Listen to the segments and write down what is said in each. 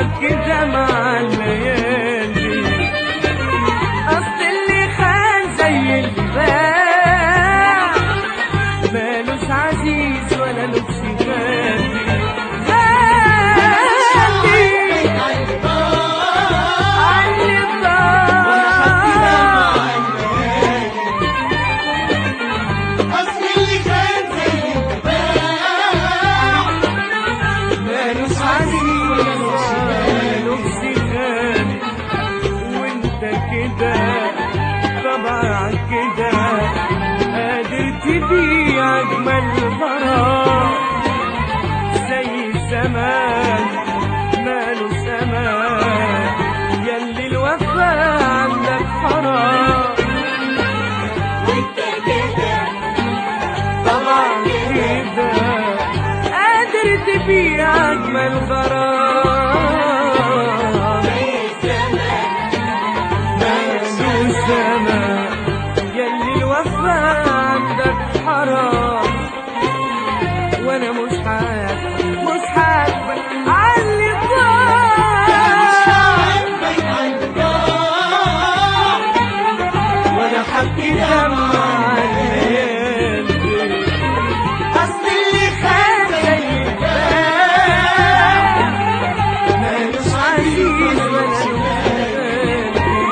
كده مع الليالي اصل اللي خان زي اللي باع مالوش عزيز ولا لبس غالي غالي علي مالوش عزيز ولا لبس غالي وانت كده طبعا كده قادر تبيع اجمل غرام زي زمان ماله زمان يلي الوفا عندك حرام طبعا كده قادر تبيع اجمل غرام ماله زمان يلي الوفا عندك حرام وانا مش حاجة مش حاجة علي وانا حبكي دمع الليل اصل اللي خان زي الباب مالوش عزيز ولا له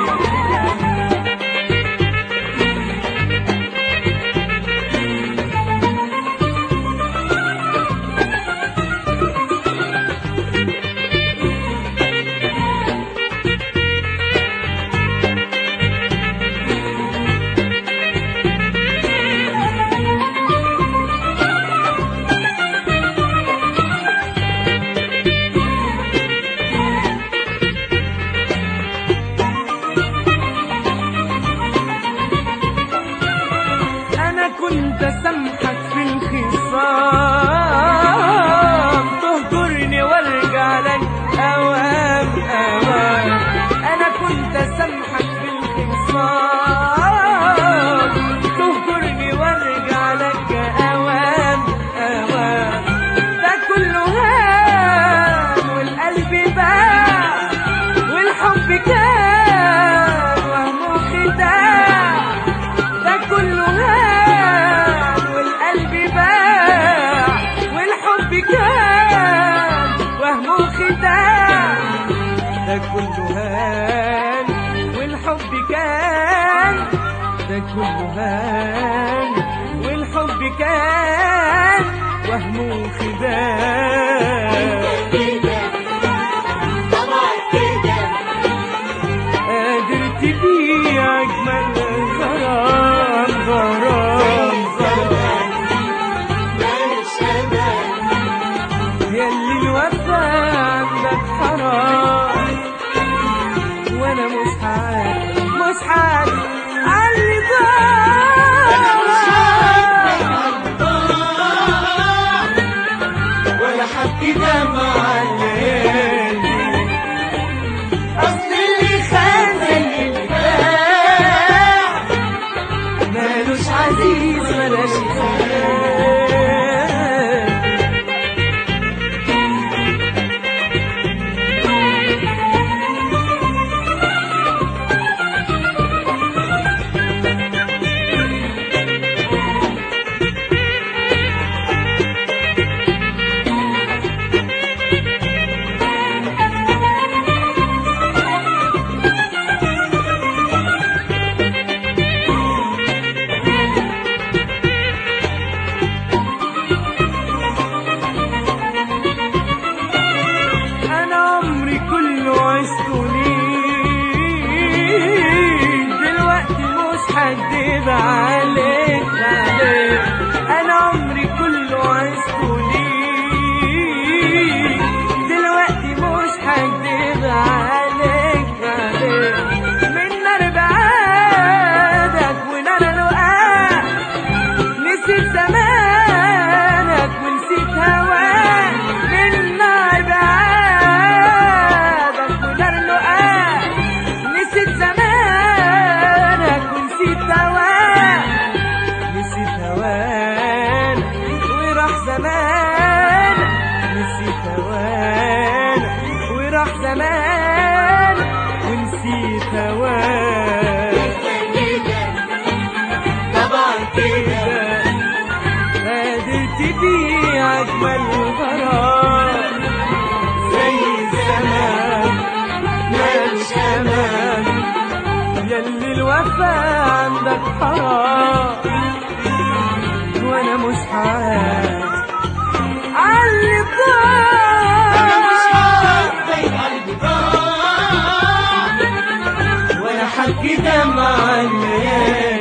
انا كنت اسامحك في الخصام تهجرني وارجع لك اوام اوام انا كنت اسامحك في الخصام تهجرني وارجع لك اوام اوام ده كله هام والقلب باع والحب كان وهمه خداع ده كله هان والقلب باع والحب كان وهمه خداع ده كله هان والحب كان ده كله هان والحب كان وهمه خداع قادر تبيع اجمل غرام غرام غرام يلي الوفا عندك حرام وانا مش حاج مش حاج علي ولا حبكي دمع الليالي اصل اللي خان زي الباع مالوش عزيز ولا شفاء انا عمري كله عشته ليك دلوقتي مش هكدب عليك عليك انا عمري كله عشته ليك دلوقتي مش هكدب عليك عليك من نار بعادك ونار لقاك نسيت زمانك ونسيت هواك من نار بعادك ونار لقاك نسيت زمانك ونسيت هواك نسيت هواك وراح زمان نسيت هواك وراح راح زمان ونسيت هواك طبعا كده قادر تبيع أجمل غرام زي زمان مالش أمان ياللي الوفا عندك حرام وأنا مش عارف علي انا مش بضاع عارف زي قلبي ضاع ولا حكي دمع الليالي